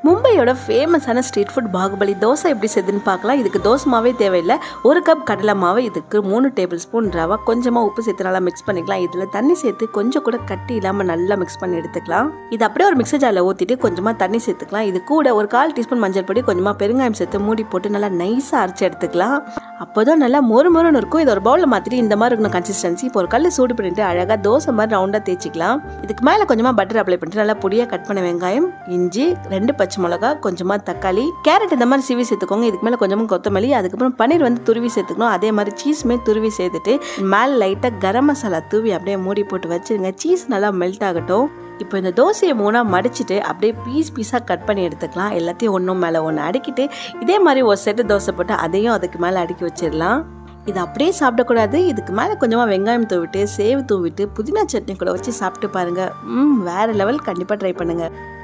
மும்பையோட ஃபேமஸான street food Baahubali dosa எப்படி செய்யுதுன்னு பார்க்கலாம் இதுக்கு தோசை மாவே தேவையில்லை ஒரு கப் கடலை மாவு இதுக்கு மூணு டேபிள் ஸ்பூன் ரவா கொஞ்சமாக உப்பு சேர்த்து நல்லா மிக்ஸ் பண்ணிக்கலாம் இதில் தண்ணி சேர்த்து கொஞ்சம் கூட கட்டி இல்லாமல் நல்லா மிக்ஸ் பண்ணி எடுத்துக்கலாம் இது அப்படியே ஒரு மிக்சர் ஜாரில் ஊற்றிட்டு கொஞ்சமாக தண்ணி சேர்த்துக்கலாம் இது கூட ஒரு கால் டீஸ்பூன் மஞ்சள் பொடி கொஞ்சமாக பெருங்காயம் சேர்த்து மூடி போட்டு நல்லா நைஸாக அரைச்சி எடுத்துக்கலாம் அப்போதான் நல்லா மொறு மொறுன்னு இருக்கும் இது ஒரு பவுலில் மாற்றிட்டு இந்த மாதிரி இருக்கணும் கன்சிஸ்டன்சி இப்போ ஒரு கல் சூடு பண்ணிட்டு அழகாக தோசை மாதிரி ரவுண்டாக தேய்ச்சிக்கலாம் இதுக்கு மேலே கொஞ்சமாக பட்டர் அப்ளை பண்ணிட்டு நல்லா பொடியாக கட் பண்ண வெங்காயம் இஞ்சி ரெண்டு பச்சை மிளகா கொஞ்சமாக தக்காளி கேரட் இந்த மாதிரி சீவி சேர்த்துக்கோங்க இதுக்கு மேலே கொஞ்சமாக கொத்தமல்லி அதுக்கப்புறம் பன்னீர் வந்து துருவி சேர்த்துக்கணும் அதே மாதிரி சீஸுமே துருவி சேர்த்துட்டு மேலே லைட்டாக கரம் மசாலா தூவி அப்படியே மூடி போட்டு வச்சிருங்க சீஸ் நல்லா மெல்ட் ஆகட்டும் இப்போ இந்த தோசையை மூணாக மடிச்சிட்டு அப்படியே பீஸ் பீஸாக கட் பண்ணி எடுத்துக்கலாம் எல்லாத்தையும் ஒன்றும் மேலே ஒன்று அடுக்கிட்டு இதே மாதிரி ஒரு செட்டு தோசை போட்டு அதையும் அதுக்கு மேலே அடுக்கி வச்சிடலாம் இது அப்படியே சாப்பிடக்கூடாது இதுக்கு மேலே கொஞ்சமாக வெங்காயம் தூவிட்டு சேவு தூவிட்டு புதினா சட்னி கூட வச்சு சாப்பிட்டு பாருங்கள் ம் வேறு லெவல் கண்டிப்பாக ட்ரை பண்ணுங்கள்